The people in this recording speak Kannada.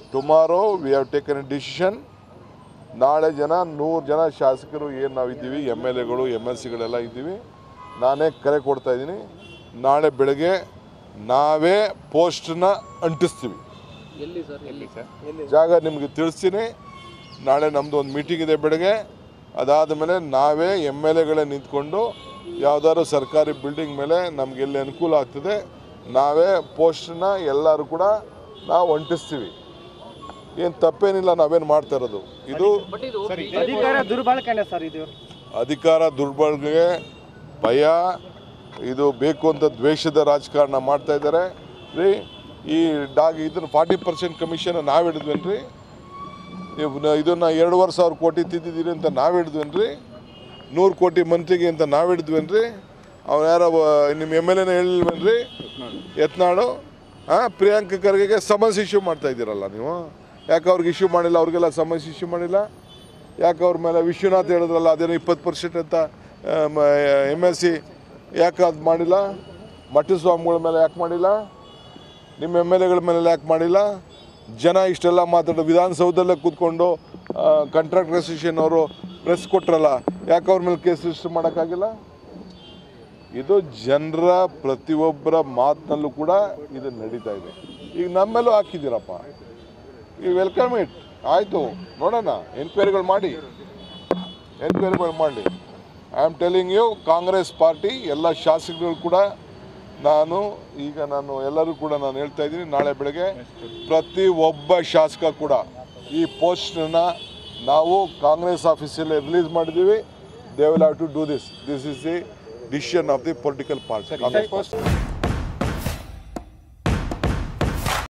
tomorrow we have taken a decision ನಾಳೆ ಜನ ನೂರು ಜನ ಶಾಸಕರು ಏನು ನಾವು ಇದ್ದೀವಿ ಎಮ್ ಎಲ್ ಎಗಳು ಎಮ್ ಎಲ್ ಸಿಗಳೆಲ್ಲ ಇದ್ದೀವಿ ನಾನೇ ಕರೆ ಕೊಡ್ತಾ ಇದ್ದೀನಿ ನಾಳೆ ಬೆಳಗ್ಗೆ ನಾವೇ ಪೋಸ್ಟನ್ನ ಅಂಟಿಸ್ತೀವಿ ಎಲ್ಲಿ ಸರ್ ಎಲ್ಲಿ ಸರ್ ಜಾಗ ನಿಮಗೆ ತಿಳಿಸ್ತೀನಿ ನಾಳೆ ನಮ್ಮದು ಒಂದು ಮೀಟಿಂಗ್ ಇದೆ ಬೆಳಗ್ಗೆ ಅದಾದ ಮೇಲೆ ನಾವೇ ಎಮ್ ಎಲ್ ಎಗಳೇ ನಿಂತ್ಕೊಂಡು ಯಾವುದಾದ್ರು ಸರ್ಕಾರಿ ಬಿಲ್ಡಿಂಗ್ ಮೇಲೆ ನಮ್ಗೆ ಎಲ್ಲಿ ಅನುಕೂಲ ಆಗ್ತದೆ ನಾವೇ ಪೋಸ್ಟನ್ನ ಎಲ್ಲರೂ ಕೂಡ ನಾವು ಅಂಟಿಸ್ತೀವಿ ಏನು ತಪ್ಪೇನಿಲ್ಲ ನಾವೇನು ಮಾಡ್ತಾ ಇರೋದು ಇದು ಬಟ್ ಇದು ಅಧಿಕಾರ ದುರ್ಬಳಕೆನೆ ಸರ್ ಇದು ಅಧಿಕಾರ ದುರ್ಬಳಕೆಗೆ ಭಯ ಇದು ಬೇಕು ಅಂತ ದ್ವೇಷದ ರಾಜಕಾರಣ ಮಾಡ್ತಾ ಇದ್ದಾರೆ ರೀ ಈ ಡಾಗ್ ಇದನ್ನು ಫಾರ್ಟಿ ಪರ್ಸೆಂಟ್ ಕಮಿಷನ್ ನಾವು ಹಿಡಿದ್ವೇನ್ರಿ ನೀವು ನ- ಇದನ್ನ ಎರಡೂವರೆ ಸಾವಿರ ಕೋಟಿ ತಿದ್ದಿದ್ದೀರಿ ಅಂತ ನಾವು ಹಿಡಿದ್ವೇನ್ರಿ ನೂರು ಕೋಟಿ ಮಂತ್ರಿಗೆ ಅಂತ ನಾವು ಹಿಡಿದ್ವೇನ್ರಿ ಅವ್ನು ಯಾರೋ ಒಬ್ಬ- ನಿಮ್ಮ ಎಮ್ ಎಲ್ ಎನ ಹೇಳಿಲ್ವೇನ್ರಿ ಯತ್ನಾಳು ಹಾಂ ಪ್ರಿಯಾಂಕ ಖರ್ಗೆಗೆ ಸಮನ್ಸ್ ಇಶ್ಯೂ ಮಾಡ್ತಾ ಇದ್ದೀರಲ್ಲ ನೀವು ಯಾಕೆ ಅವ್ರಿಗೆ ಇಶ್ಯೂ ಮಾಡಿಲ್ಲ ಅವ್ರಿಗೆಲ್ಲ ಸಮನ್ಸ್ ಇಶ್ಯೂ ಮಾಡಿಲ್ಲ ಯಾಕೆ ಅವ್ರ ಮೇಲೆ ವಿಶ್ವನಾಥ್ ಹೇಳಿದ್ರಲ್ಲ ಅದೇನೋ ಇಪ್ಪತ್ತು ಪರ್ಸೆಂಟ್ ಅಂತ ಎಮ್ ಎಸ್ ಸಿ ಯಾಕೆ ಅದು ಮಾಡಿಲ್ಲ ಮಠ ಸ್ವಾಮಿಗಳ ಮೇಲೆ ಯಾಕೆ ಮಾಡಿಲ್ಲ ನಿಮ್ಮ ಎಮ್ ಎಲ್ ಎಗಳ ಮೇಲೆ ಯಾಕೆ ಮಾಡಿಲ್ಲ ಜನ ಇಷ್ಟೆಲ್ಲ ಮಾತಾಡೋ ವಿಧಾನಸೌಧದಲ್ಲೇ ಕೂತ್ಕೊಂಡು ಕಾಂಟ್ರಾಕ್ಟ್ ಅಸೋಸಿಯೇಷನ್ ಅವರು ಪ್ರೆಸ್ ಕೊಟ್ರಲ್ಲ ಯಾಕೆ ಅವ್ರ ಮೇಲೆ ಕೇಸ್ ರಿಜಿಸ್ಟರ್ ಮಾಡೋಕ್ಕಾಗಿಲ್ಲ ಇದು ಜನರ ಪ್ರತಿಯೊಬ್ಬರ ಮಾತಿನಲ್ಲೂ ಕೂಡ ಇದು ನಡೀತಾ ಇದೆ ಈಗ ನಮ್ಮೇಲೂ ಹಾಕಿದ್ದೀರಪ್ಪ ಈ ವೆಲ್ಕಮ್ ಇಟ್ ಆಯಿತು ನೋಡೋಣ ಎನ್ಕ್ವೈರಿಗಳು ಮಾಡಿ ಎನ್ಕ್ವೈರಿಗಳು ಮಾಡಿ I am telling you Congress party ಎಲ್ಲ ಶಾಸಕರು ಕೂಡ ನಾನು ಈಗ ನಾನು ಎಲ್ಲರೂ ಕೂಡ ನಾನು ಹೇಳ್ತಾ ಇದ್ದೀನಿ ನಾಳೆ ಬೆಳಗ್ಗೆ ಪ್ರತಿ ಒಬ್ಬ ಶಾಸಕ ಕೂಡ ಈ ಪೋಸ್ಟನ್ನು ನಾವು ಕಾಂಗ್ರೆಸ್ ಆಫೀಸಲ್ಲಿ ರಿಲೀಸ್ ಮಾಡಿದ್ದೀವಿ they will have to do this this is the decision of the political party Congress party